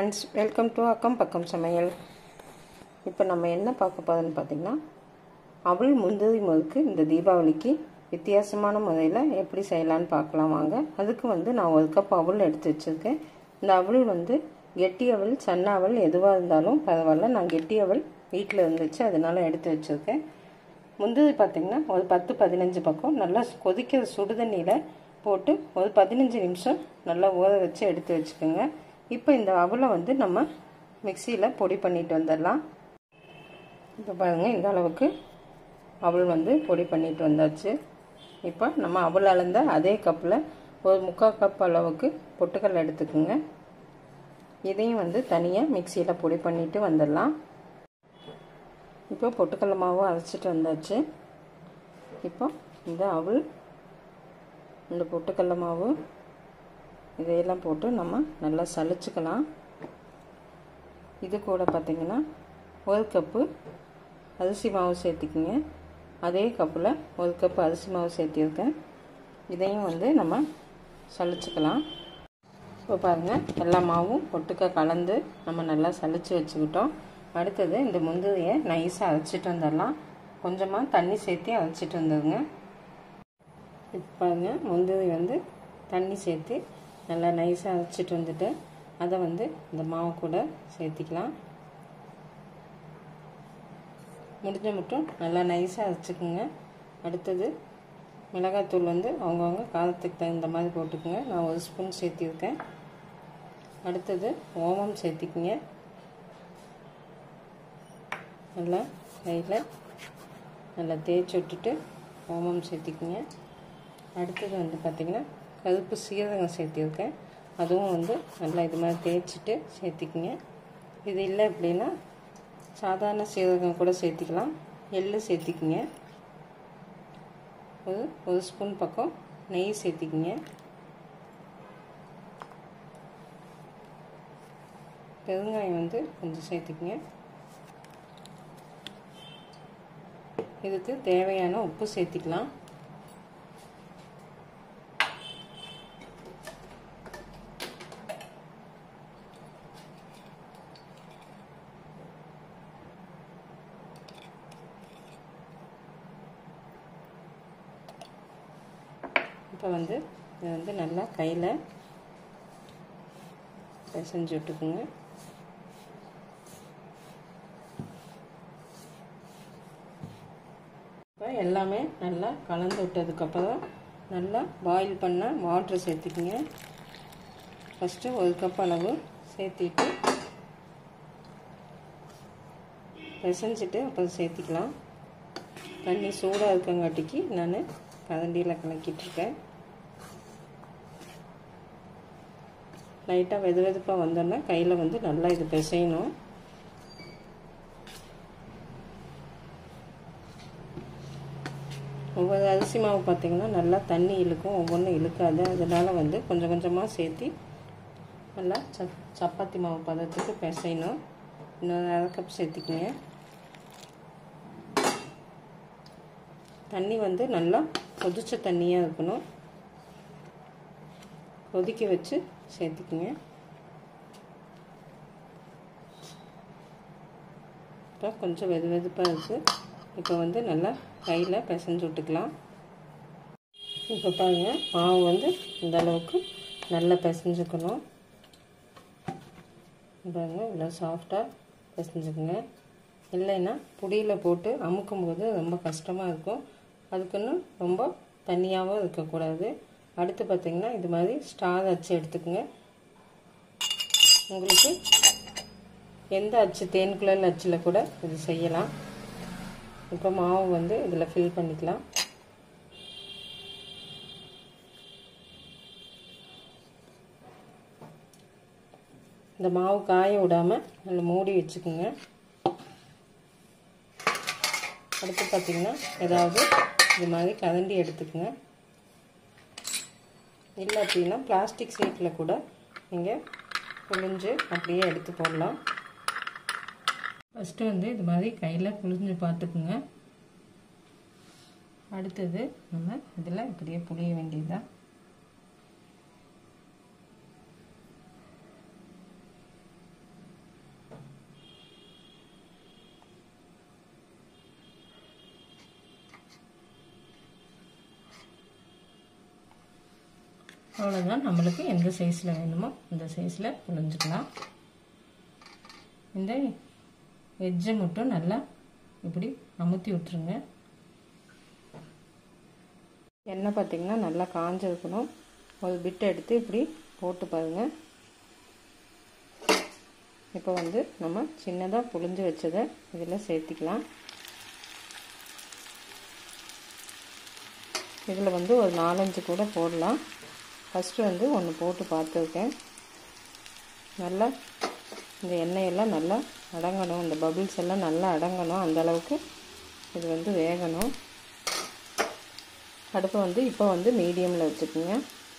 friends welcome to அக்கம் பக்கம் சமையல் இப்போ நம்ம என்ன பார்க்க போகிறோன்னு பார்த்தீங்கன்னா அவள் முந்ததி முறுக்கு இந்த தீபாவளிக்கு வித்தியாசமான முறையில் எப்படி செய்யலான்னு பார்க்கலாம் வாங்க அதுக்கு வந்து நான் ஒரு கப் அவல் எடுத்து வச்சுருக்கேன் இந்த அவல் வந்து கெட்டி அவல் சன்ன அவல் எதுவாக இருந்தாலும் பரவாயில்ல நான் கெட்டி அவல் வீட்டில் இருந்துச்சு அதனால எடுத்து வச்சுருக்கேன் முந்ததி பார்த்திங்கன்னா ஒரு பத்து பதினஞ்சு பக்கம் நல்லா கொதிக்கிற சுடுதண்ணியில் போட்டு ஒரு பதினஞ்சு நிமிஷம் நல்லா ஊற வச்சு எடுத்து வச்சுக்கோங்க இப்போ இந்த அவலை வந்து நம்ம மிக்சியில் பொடி பண்ணிட்டு வந்துடலாம் இப்போ பாருங்கள் இந்த அளவுக்கு அவல் வந்து பொடி பண்ணிட்டு வந்தாச்சு இப்போ நம்ம அவல் அளந்த அதே கப்பில் ஒரு முக்கால் கப் அளவுக்கு பொட்டுக்கடலை எடுத்துக்கோங்க இதையும் வந்து தனியாக மிக்சியில் பொடி பண்ணிட்டு வந்துடலாம் இப்போ பொட்டுக்கடலை மாவு அரைச்சிட்டு வந்தாச்சு இப்போ இந்த அவல் இந்த பொட்டுக்கடலை மாவு இதையெல்லாம் போட்டு நம்ம நல்லா சளிச்சுக்கலாம் இது கூட பார்த்திங்கன்னா ஒரு கப்பு அரிசி மாவு சேர்த்திக்கிங்க அதே கப்பில் ஒரு கப்பு அரிசி மாவு சேர்த்திருக்கேன் இதையும் வந்து நம்ம சளிச்சுக்கலாம் இப்போ பாருங்கள் எல்லா மாவும் பொட்டுக்க கலந்து நம்ம நல்லா சளிச்சு வச்சுக்கிட்டோம் அடுத்தது இந்த முந்திரியை நைஸாக அரைச்சிட்டு வந்துடலாம் கொஞ்சமாக தண்ணி சேர்த்து அரைச்சிட்டு வந்துடுங்க இப்போ பாருங்க முந்திரி வந்து தண்ணி சேர்த்து நல்லா நைஸாக அரைச்சிட்டு வந்துட்டு அதை வந்து இந்த மாவு கூட சேர்த்திக்கலாம் முடிஞ்ச மட்டும் நல்லா நைஸாக அரைச்சிக்கோங்க அடுத்தது மிளகாத்தூள் வந்து அவங்கவுங்க காரத்துக்கு தகுந்த மாதிரி போட்டுக்கோங்க நான் ஒரு ஸ்பூன் சேர்த்திருக்கேன் அடுத்தது ஓமம் சேர்த்திக்கிங்க நல்லா கையில் நல்லா தேய்ச்சி விட்டுட்டு ஓமம் சேர்த்திக்கிங்க அடுத்தது வந்து பார்த்திங்கன்னா கருப்பு சீரகம் சேர்த்திருக்கேன் அதுவும் வந்து நல்லா இது மாதிரி தேய்ச்சிட்டு சேர்த்திக்கிங்க இது இல்லை அப்படின்னா சாதாரண சீரகம் கூட சேர்த்திக்கலாம் எள்ளு சேர்த்திக்கிங்க ஒரு ஒரு ஸ்பூன் பக்கம் நெய் சேர்த்திக்கிங்க பெருங்காயம் வந்து கொஞ்சம் சேர்த்துக்குங்க இதுக்கு தேவையான உப்பு சேர்த்திக்கலாம் இப்போ வந்து இதை வந்து நல்லா கையில் பிசைஞ்சு விட்டுக்குங்க இப்போ எல்லாமே நல்லா கலந்து விட்டதுக்கப்புறம் நல்லா பாயில் பண்ண வாட்ரு சேர்த்துக்குங்க ஃபஸ்ட்டு ஒரு கப் அளவு சேர்த்திட்டு பிசைஞ்சிட்டு அப்புறம் சேர்த்திக்கலாம் தண்ணி சூடாக இருக்கங்காட்டிக்கு நான் கதண்டியில் கலக்கிட்டுருக்கேன் லைட்டாக வெது வெதுப்பாக வந்தோன்னா கையில் வந்து நல்லா இது பிசையணும் ஒவ்வொரு அரிசி மாவு பார்த்திங்கன்னா நல்லா தண்ணி இழுக்கும் ஒவ்வொன்றும் இழுக்காது அதனால் வந்து கொஞ்சம் கொஞ்சமாக சேர்த்து நல்லா சப் சப்பாத்தி மாவு பதத்துக்கு பிசையணும் இன்னொரு அரை கப் சேர்த்திக்கிங்க தண்ணி வந்து நல்லா கொதிச்ச தண்ணியாக இருக்கணும் கொதிக்க வச்சு சேர்த்துக்குங்க இப்போ கொஞ்சம் வெது வெதுப்பாக இருக்குது இப்போ வந்து நல்லா கையில் பிசைஞ்சு விட்டுக்கலாம் இப்போ பாருங்கள் மாவு வந்து இந்த அளவுக்கு நல்லா பிசைஞ்சுக்கணும் பாருங்கள் இவ்வளோ சாஃப்டாக பிசைஞ்சுக்குங்க இல்லைன்னா புடியில் போட்டு அமுக்கும்போது ரொம்ப கஷ்டமாக இருக்கும் அதுக்குன்னு ரொம்ப தண்ணியாகவும் இருக்கக்கூடாது அடுத்து பார்த்திங்கன்னா இது மாதிரி ஸ்டார் அச்சு எடுத்துக்கோங்க உங்களுக்கு எந்த அச்சு தேன்குழல் அச்சில் கூட இது செய்யலாம் இப்போ மாவு வந்து இதில் ஃபில் பண்ணிக்கலாம் இந்த மாவு காய விடாமல் நல்லா மூடி வச்சுக்கோங்க அடுத்து பார்த்திங்கன்னா ஏதாவது இது மாதிரி கதண்டி எடுத்துக்கோங்க இல்லை அப்படின்னா பிளாஸ்டிக் சீட்டில் கூட நீங்கள் புழிஞ்சு அப்படியே எடுத்து போடலாம் ஃபஸ்ட்டு வந்து இது மாதிரி கையில் புழிஞ்சு பார்த்துக்குங்க அடுத்தது நம்ம இதில் இப்படியே புளிய வேண்டியதுதான் அவ்வளோதான் நம்மளுக்கு எந்த சைஸில் வேணுமோ அந்த சைஸில் புழிஞ்சுக்கலாம் இந்த எஜ்ஜை மட்டும் நல்லா இப்படி அமுத்தி விட்டுருங்க எண்ணெய் பார்த்திங்கன்னா நல்லா காஞ்சிருக்கணும் ஒரு பிட் எடுத்து இப்படி போட்டு பாருங்கள் இப்போ வந்து நம்ம சின்னதாக புழிஞ்சு வச்சதை இதில் சேர்த்திக்கலாம் இதில் வந்து ஒரு நாலஞ்சு கூட போடலாம் ஃபஸ்ட்டு வந்து ஒன்று போட்டு பார்த்துருக்கேன் நல்லா இந்த எண்ணெயெல்லாம் நல்லா அடங்கணும் இந்த பபிள்ஸ் எல்லாம் நல்லா அடங்கணும் அந்தளவுக்கு இது வந்து வேகணும் அடுப்பை வந்து இப்போ வந்து மீடியமில் வச்சுக்கோங்க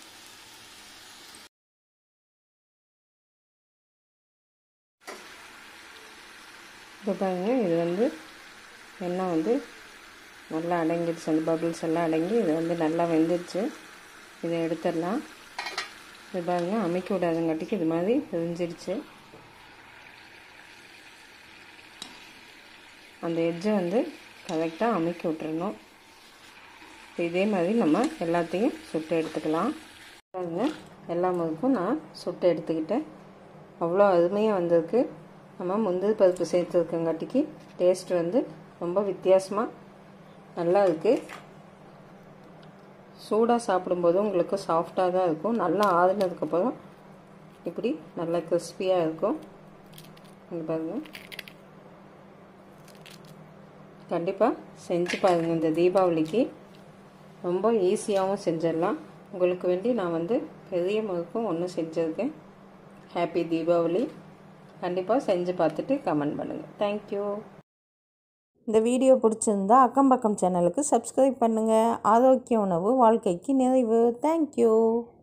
இப்போ பாருங்கள் இது வந்து எண்ணெய் வந்து நல்லா அடங்கிடுச்சு அந்த பபிள்ஸ் எல்லாம் அடங்கி இது வந்து நல்லா வெந்துடுச்சு இதை எடுத்துடலாம் இது பாருங்க அமைக்க விடாதங்காட்டிக்கு இது மாதிரி விரிஞ்சிடுச்சு அந்த எட்ஜை வந்து கரெக்டாக அமைக்க விட்டுறணும் இதே மாதிரி நம்ம எல்லாத்தையும் சுட்டு எடுத்துக்கலாம் பாருங்க எல்லா முறுக்கும் நான் சுட்டு எடுத்துக்கிட்டேன் அவ்வளோ அருமையாக வந்திருக்கு நம்ம முந்திரி பருப்பு சேர்த்துருக்கங்காட்டிக்கு டேஸ்ட் வந்து ரொம்ப வித்தியாசமாக நல்லா இருக்குது சூடாக சாப்பிடும்போது உங்களுக்கு சாஃப்டாக தான் இருக்கும் நல்லா ஆறுனதுக்கப்புறம் இப்படி நல்லா கிறிஸ்பியாக இருக்கும் இங்கே பாருங்கள் கண்டிப்பாக செஞ்சு பாருங்கள் இந்த தீபாவளிக்கு ரொம்ப ஈஸியாகவும் செஞ்சிடலாம் உங்களுக்கு வேண்டி நான் வந்து பெரிய முறுக்கும் ஒன்று செஞ்சுருக்கேன் ஹாப்பி தீபாவளி கண்டிப்பாக செஞ்சு பார்த்துட்டு கமெண்ட் பண்ணுங்கள் தேங்க்யூ இந்த வீடியோ பிடிச்சிருந்தா அக்கம் பக்கம் சேனலுக்கு சப்ஸ்கிரைப் பண்ணுங்கள் ஆரோக்கிய உணவு வாழ்க்கைக்கு நிறைவு தேங்க்யூ